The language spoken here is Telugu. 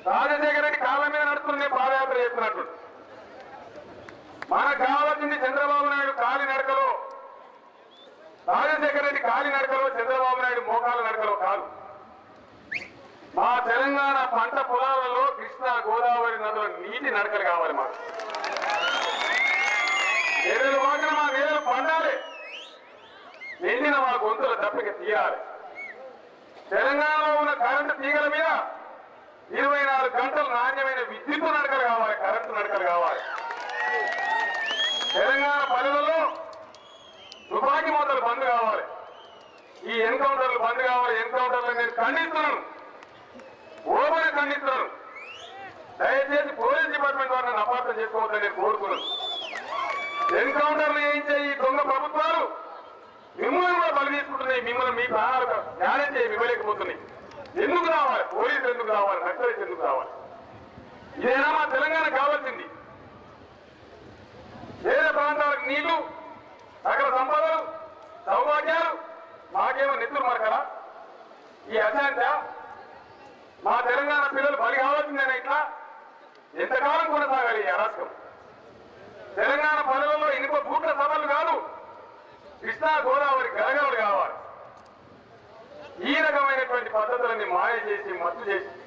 రాజశేఖర రెడ్డి కాళ్ళ మీద నడుస్తున్న నేను పాదయాత్ర చేస్తున్నట్టు మనకు కావాల్సింది చంద్రబాబు నాయుడు కాలి నడకలో రాజశేఖర రెడ్డి కాలి నడకలో చంద్రబాబు నాయుడు మోకాల నడకలో కాదు మా తెలంగాణ పంట పొలాలలో కృష్ణా గోదావరి నదుల నీటి నడకలు కావాలి మాకు ఏడు మాటలు మా నేలలు పండాలి నిండిన మా గొంతుల దప్పిక తీయాలి తెలంగాణలో ఉన్న కరెంటు తీగల మీద ఇరవై నాలుగు గంటలు నాణ్యమైన విద్యుత్ నడకలు కావాలి కరెంటు నడకలు కావాలి తెలంగాణ పల్లెలలో తుపాకీ మూతలు బంద్ కావాలి ఈ ఎన్కౌంటర్లు బంద్ కావాలి ఎన్కౌంటర్లు నేను ఖండిస్తున్నాను ఓపెన్ ఖండిస్తున్నాను దయచేసి పోలీస్ డిపార్ట్మెంట్ వారిని అపార్థం చేసుకోవద్దని నేను కోరుతున్నాను ఎన్కౌంటర్లు చేయించే ఈ దొంగ ప్రభుత్వాలు మిమ్మల్ని కూడా బలి తీసుకుంటున్నాయి మిమ్మల్ని మీ ప్రాణాలు న్యాయం చేయి ఇవ్వలేకపోతున్నాయి ఎందుకు రావాలి పోలీసులు ఎందుకు రావాలి నక్సలైట్స్ ఎందుకు రావాలి ఇదేనా మా తెలంగాణ కావాల్సింది వేరే ప్రాంతాలకు నీళ్లు సకల సంపదలు సౌభాగ్యాలు మాకేమో నెత్తురు మరకలా ఈ అశాంత మా తెలంగాణ పిల్లలు బలి కావాల్సిందేనా ఇట్లా ఎంతకాలం కొనసాగాలి ఈ అరాచకం తెలంగాణ పనులలో ఇనుప బూట్ల సభలు కాదు కృష్ణా గోదావరి గలగలలు కావాలి ఈ రకమైనటువంటి పద్ధతులని మాయ చేసి మత్తు చేసి